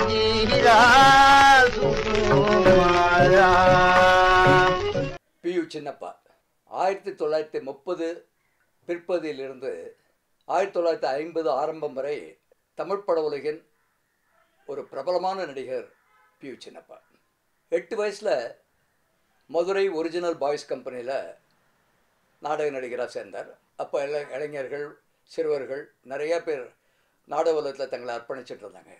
jeera Sukumara P U Chinnappa ஆயிரத்தி தொள்ளாயிரத்தி முப்பது பிற்பகுதியிலிருந்து ஆயிரத்தி தொள்ளாயிரத்தி ஐம்பது ஆரம்பம் வரை தமிழ் பட உலகின் ஒரு பிரபலமான நடிகர் பி யு சின்னப்பா எட்டு வயசில் மதுரை ஒரிஜினல் பாய்ஸ் கம்பெனியில் நாடக நடிகராக சேர்ந்தார் அப்போ எல்லா இளைஞர்கள் சிறுவர்கள் நிறைய பேர் நாடக உலகத்தில் தங்களை அர்ப்பணிச்சிட்டு இருந்தாங்க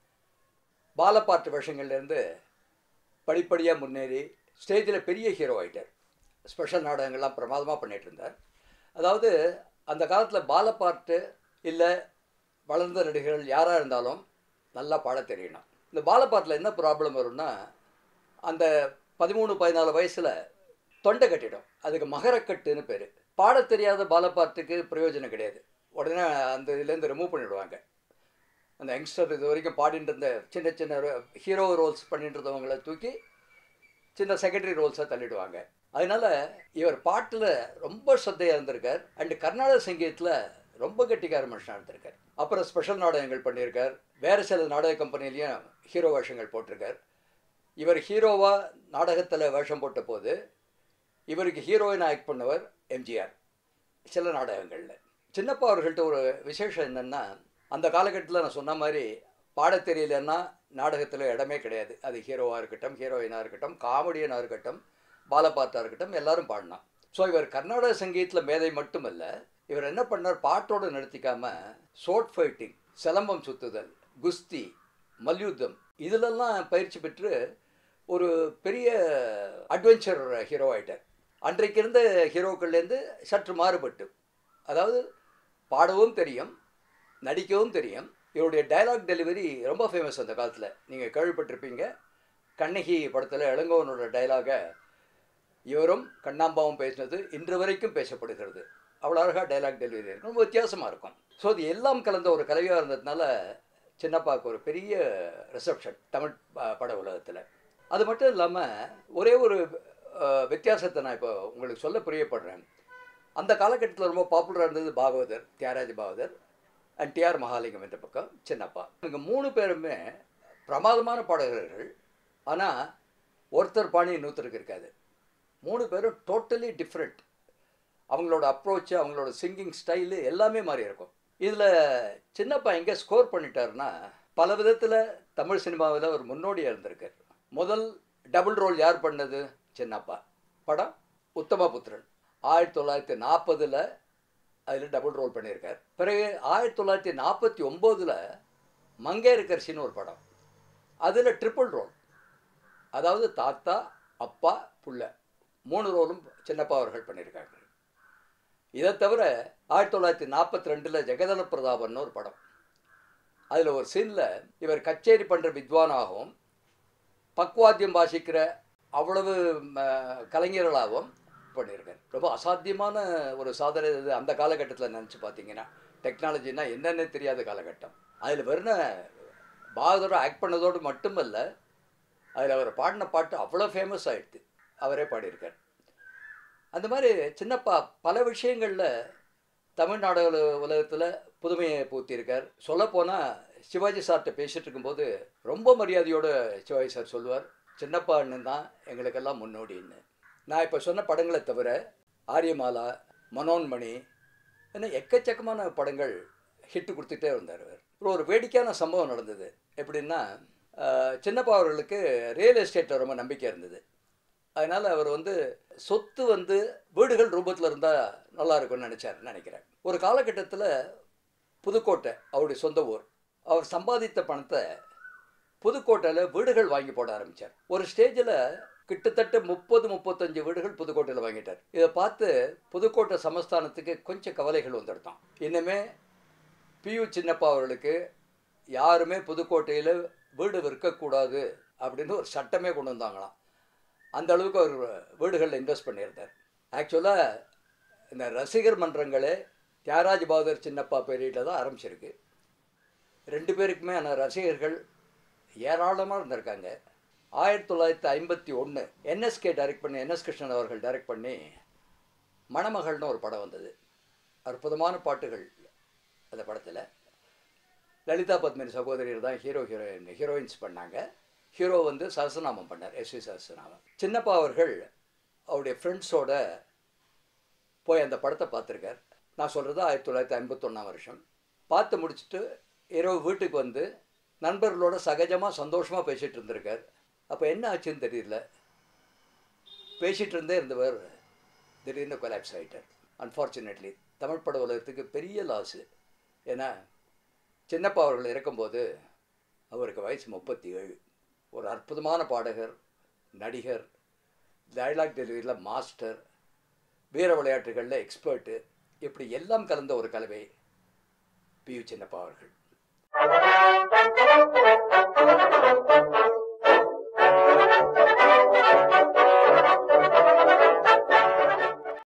பாலப்பாட்டு வேஷங்கள்லேருந்து படிப்படியாக முன்னேறி ஸ்டேஜில் பெரிய ஹீரோ ஆயிட்டார் ஸ்பெஷல் நாடகங்கள்லாம் பிரமாதமாக பண்ணிட்டு இருந்தார் அதாவது அந்த காலத்தில் பாலப்பாட்டு இல்லை வளர்ந்த நடிகர்கள் யாராக இருந்தாலும் நல்லா பாட தெரியணும் இந்த பாலப்பாட்டில் என்ன ப்ராப்ளம் வரும்னா அந்த பதிமூணு பதினாலு வயசில் தொண்டை கட்டிடும் அதுக்கு மகரக்கட்டுன்னு பேர் பாட தெரியாத பாலப்பாட்டுக்கு பிரயோஜனம் கிடையாது உடனே அந்த இதுலேருந்து ரிமூவ் பண்ணிடுவாங்க அந்த யங்ஸ்டர் இது வரைக்கும் பாடிட்டு இருந்த சின்ன சின்ன ஹீரோ ரோல்ஸ் பண்ணிட்டு இருந்தவங்கள தூக்கி சின்ன செகண்டரி ரோல்ஸாக தள்ளிடுவாங்க அதனால இவர் பாட்டில் ரொம்ப ஸ்ரத்தையாக இருந்திருக்கார் அண்டு கர்நாடக சங்கீதத்தில் ரொம்ப கெட்டிக்கார மனுஷனாக இருந்திருக்கார் அப்புறம் ஸ்பெஷல் நாடகங்கள் பண்ணியிருக்கார் வேறு சில நாடக கம்பெனிலையும் ஹீரோ வேஷங்கள் போட்டிருக்கார் இவர் ஹீரோவாக நாடகத்தில் வேஷம் போட்ட போது இவருக்கு ஹீரோயின் ஆக்ட் பண்ணவர் எம்ஜிஆர் சில நாடகங்களில் சின்னப்பா அவர்கள்ட்ட ஒரு விசேஷம் என்னென்னா அந்த காலகட்டத்தில் நான் சொன்ன மாதிரி பாடத் தெரியலன்னா நாடகத்தில் இடமே கிடையாது அது ஹீரோவாக இருக்கட்டும் ஹீரோயினாக இருக்கட்டும் காமெடியனாக இருக்கட்டும் பாலபாட்டாக இருக்கட்டும் எல்லாரும் பாடினான் ஸோ இவர் கர்நாடக சங்கீதத்தில் மேதை மட்டுமல்ல இவர் என்ன பண்ணார் பாட்டோடு நிறுத்திக்காம ஷோர்ட் ஃபைட்டிங் சிலம்பம் சுத்துதல் குஸ்தி மல்யுத்தம் இதிலெல்லாம் பயிற்சி பெற்று ஒரு பெரிய அட்வென்ச்சர் ஹீரோ ஆயிட்டார் அன்றைக்கு இருந்த ஹீரோக்கள்லேருந்து சற்று மாறுபட்டு அதாவது பாடவும் தெரியும் நடிக்கவும் தெரியும் இவருடைய டயலாக் டெலிவரி ரொம்ப ஃபேமஸ் அந்த காலத்தில் நீங்கள் கேள்விப்பட்டிருப்பீங்க கண்ணகி படத்தில் இளங்கோவனோட டயலாகை இவரும் கண்ணாம்பாவும் பேசினது இன்று வரைக்கும் பேசப்படுகிறது அவ்வளோ அழகாக டைலாக் டெலிவரி இருக்கும் ரொம்ப வித்தியாசமாக இருக்கும் ஸோ அது எல்லாம் கலந்த ஒரு கலவையாக இருந்ததுனால சின்னப்பாக்கு ஒரு பெரிய ரிசப்ஷன் தமிழ் ப- பட உலகத்தில் அது மட்டும் இல்லாமல் ஒரே ஒரு அஹ், வித்தியாசத்தை நான் இப்போ உங்களுக்கு சொல்ல பிரியப்படுறேன் அந்த காலகட்டத்தில் ரொம்ப பாப்புலராக இருந்தது பாகவதர் தியாகராஜ பாகவதர் அண்ட் டிஆர் மகாலிங்கம் என்ற பக்கம் சின்னப்பா இவங்க மூணு பேருமே பிரமாதமான பாடகர்கள் ஆனால் ஒருத்தர் பாணி இன்னொருத்தருக்கு இருக்காது மூணு பேரும் டோட்டலி டிஃப்ரெண்ட் அவங்களோட அப்ரோச்சு அவங்களோட சிங்கிங் ஸ்டைலு எல்லாமே மாறி இருக்கும் இதில் சின்னப்பா எங்கே ஸ்கோர் பண்ணிட்டாருன்னா பல விதத்தில் தமிழ் சினிமாவில் ஒரு முன்னோடியாக இருந்திருக்கார் முதல் டபுள் ரோல் யார் பண்ணது சின்னப்பா படம் உத்தமபுத்திரன் ஆயிரத்தி தொள்ளாயிரத்தி நாற்பதில் அதில் டபுள் ரோல் பண்ணியிருக்கார் பிறகு ஆயிரத்தி தொள்ளாயிரத்தி நாற்பத்தி ஒம்போதில் மங்கையரக்கரசின்னு ஒரு படம் அதில் ட்ரிபிள் ரோல் அதாவது தாத்தா அப்பா புள்ள மூணு ரோலும் சின்னப்பா அவர்கள் பண்ணியிருக்காங்க இதை தவிர ஆயிரத்தி தொள்ளாயிரத்தி நாற்பத்தி ரெண்டில் ஜெகதல பிரதாபன்னு ஒரு படம் அதில் ஒரு சீனில் இவர் கச்சேரி பண்ணுற வித்வானாகவும் பக்வாத்தியம் வாசிக்கிற அவ்வளவு ம, கலைஞர்களாகவும் பண்ணியிருக்கார் ரொம்ப அசாத்தியமான ஒரு சாதனை இது அந்த காலகட்டத்தில் நினச்சி பார்த்தீங்கன்னா டெக்னாலஜினா என்னென்ன தெரியாத காலகட்டம் அதில் வெறும் பாகதோட ஆக்ட் பண்ணதோடு மட்டுமல்ல அதில் அவர் பாடின பாட்டு அவ்வளோ ஃபேமஸ் ஆயிடுது அவரே பாடியிருக்கார் அந்த மாதிரி சின்னப்பா பல விஷயங்களில் தமிழ் நாடக உலகத்தில் புதுமையை பூத்தியிருக்கார் சொல்லப்போனால் சிவாஜி சார்கிட்ட பேசிட்டு இருக்கும்போது ரொம்ப மரியாதையோடு சிவாஜி சார் சொல்லுவார் சின்னப்பா அண்ணன் தான் எங்களுக்கெல்லாம் முன்னோடின்னு நான் இப்போ சொன்ன படங்களை தவிர ஆரியமாலா மனோன்மணி இன்னும் எக்கச்சக்கமான படங்கள் ஹிட்டு கொடுத்துட்டே இருந்தார் அவர் அப்புறம் ஒரு வேடிக்கையான சம்பவம் நடந்தது எப்படின்னா ஆஹ், சின்னப்பா அவர்களுக்கு ரியல் எஸ்டேட்டில் ரொம்ப நம்பிக்கை இருந்தது அதனால் அவர் வந்து சொத்து வந்து வீடுகள் ரூபத்தில் இருந்தால் நல்லா இருக்கும்னு நினச்சாருன்னு நினைக்கிறேன் ஒரு காலகட்டத்தில் புதுக்கோட்டை அவருடைய சொந்த ஊர் அவர் சம்பாதித்த பணத்தை புதுக்கோட்டையில் வீடுகள் வாங்கி போட ஆரம்பித்தார் ஒரு ஸ்டேஜில் கிட்டத்தட்ட முப்பது முப்பத்தஞ்சு வீடுகள் புதுக்கோட்டையில் வாங்கிட்டார் இதை பார்த்து புதுக்கோட்டை சமஸ்தானத்துக்கு கொஞ்சம் கவலைகள் வந்துடுதான் இன்னுமே பியு சின்னப்பா அவர்களுக்கு யாருமே புதுக்கோட்டையில் வீடு விற்கக்கூடாது அப்படின்னு ஒரு சட்டமே கொண்டு வந்தாங்களாம் அந்த அளவுக்கு அவர் வீடுகளில் இன்வெஸ்ட் பண்ணியிருந்தார் ஆக்சுவலாக இந்த ரசிகர் மன்றங்களே தியாகராஜ பகதூர் சின்னப்பா பேரில் தான் ஆரம்பிச்சிருக்கு ரெண்டு பேருக்குமே அந்த ரசிகர்கள் ஏராளமாக இருந்திருக்காங்க ஆயிரத்தி தொள்ளாயிரத்தி ஐம்பத்தி ஒன்று என்எஸ்கே டைரக்ட் பண்ணி என்எஸ் கிருஷ்ணன் அவர்கள் டைரக்ட் பண்ணி மணமகள்னு ஒரு படம் வந்தது அற்புதமான பாட்டுகள் அந்த படத்தில் லலிதா பத்மினி சகோதரியர் தான் ஹீரோ ஹீரோயின் ஹீரோயின்ஸ் பண்ணாங்க ஹீரோ வந்து சஹஸ்ரநாமம் பண்ணார் எஸ் வி சஹஸ்ரநாமம் சின்னப்பா அவர்கள் அவருடைய ஃப்ரெண்ட்ஸோட போய் அந்த படத்தை பார்த்துருக்கார் நான் சொல்கிறது ஆயிரத்தி தொள்ளாயிரத்தி ஐம்பத்தொன்னாம் வருஷம் பார்த்து முடிச்சுட்டு இரவு வீட்டுக்கு வந்து நண்பர்களோட சகஜமாக சந்தோஷமாக பேசிகிட்டு இருந்திருக்கார் அப்போ என்ன ஆச்சுன்னு தெரியல பேசிகிட்டு இருந்தே இருந்தவர் திடீர்னு கொலாப்ஸ் ஆகிட்டார் அன்ஃபார்ச்சுனேட்லி தமிழ் பட உலகத்துக்கு பெரிய லாஸு ஏன்னா சின்னப்பா அவர்கள் இறக்கும்போது அவருக்கு வயசு முப்பத்தி ஏழு ஒரு அற்புதமான பாடகர் நடிகர் டைலாக் டெலிவரியில் மாஸ்டர் வீர விளையாட்டுகளில் எக்ஸ்பர்ட்டு இப்படி எல்லாம் கலந்த ஒரு கலவை பி யு சின்னப்பா அவர்கள்